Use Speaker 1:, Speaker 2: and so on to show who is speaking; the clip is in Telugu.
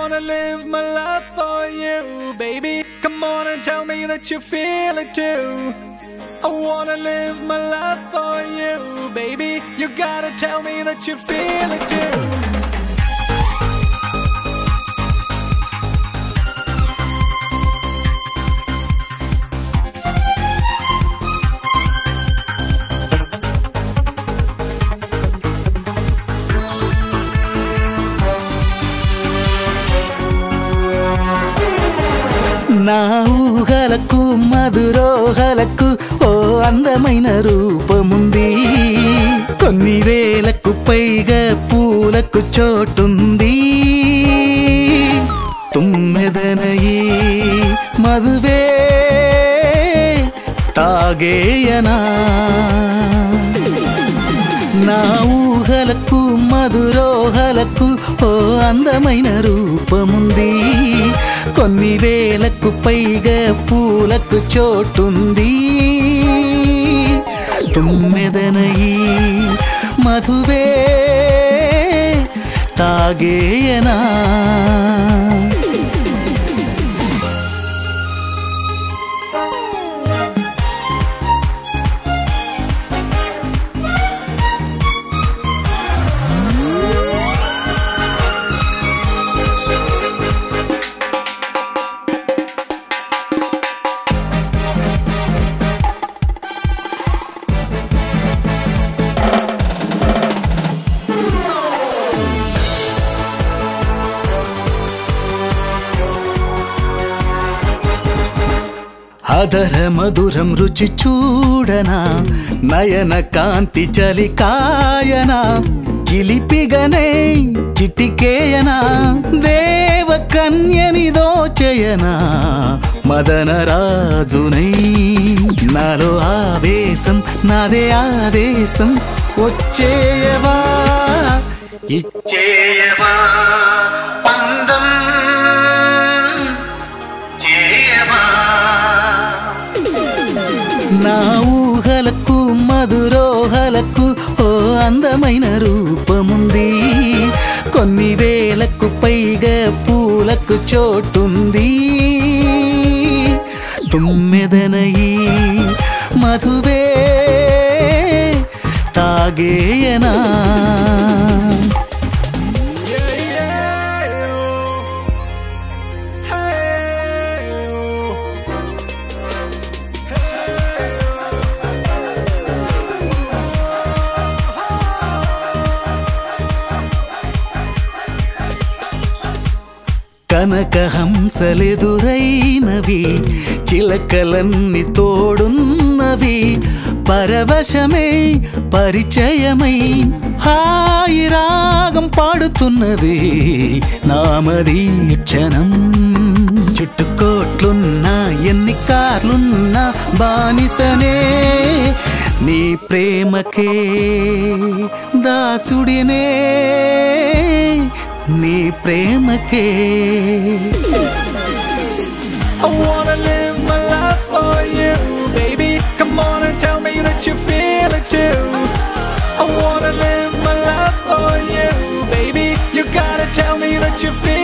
Speaker 1: wanna live my life for you, baby. Come on and tell me that you feel it too. I wanna live my life for you, baby. You gotta tell me that you feel it too.
Speaker 2: నా ఊహలకు మధురోహలకు ఓ అందమైన రూపముంది కొన్ని వేలకు పైగా పూలకు చోటుంది తుమ్మెదనయి మధువే తాగేయనా నా ఊహలకు మధురోహలకు ఓ అందమైన రూపముంది కొన్ని వేలకు పైగా పూలకు చోటుంది తుమ్మెదనయి మధువే తాగేయనా అధర మధురం రుచి చూడనా నయన కాంతి చలికాయనా చిలిపిగనే చిటికేయనా దేవ కన్యని దోచయనా మదన రాజునై నాలో ఆవేశం నాదే ఆదేశం వచ్చేయవా ఇచ్చేయవా పందం చేయవా నా ఊహలకు మధురోహలకు ఓ అందమైన రూపముంది కొన్ని వేలకు పైగా పూలకు చోటుంది తుమ్మెదనయి మధువే తాగేయనా
Speaker 1: Yeah, yeah, oh. Hey, oh.
Speaker 2: కనకహంసలెదురైనవి చిలకలన్నీ తోడున్నవి పరవశమే పరిచయమై హాయి రాగం పాడుతున్నది నామది క్షణం చుట్టుకోట్లున్నా ఎన్ని కార్లున్నా బానిసనే నీ ప్రేమకే దాసుడినే నీ ప్రేమకే
Speaker 1: I wanna live my life for you, baby. Come on and tell me that you feel it too. I wanna live my life for you, baby. You gotta tell me that you feel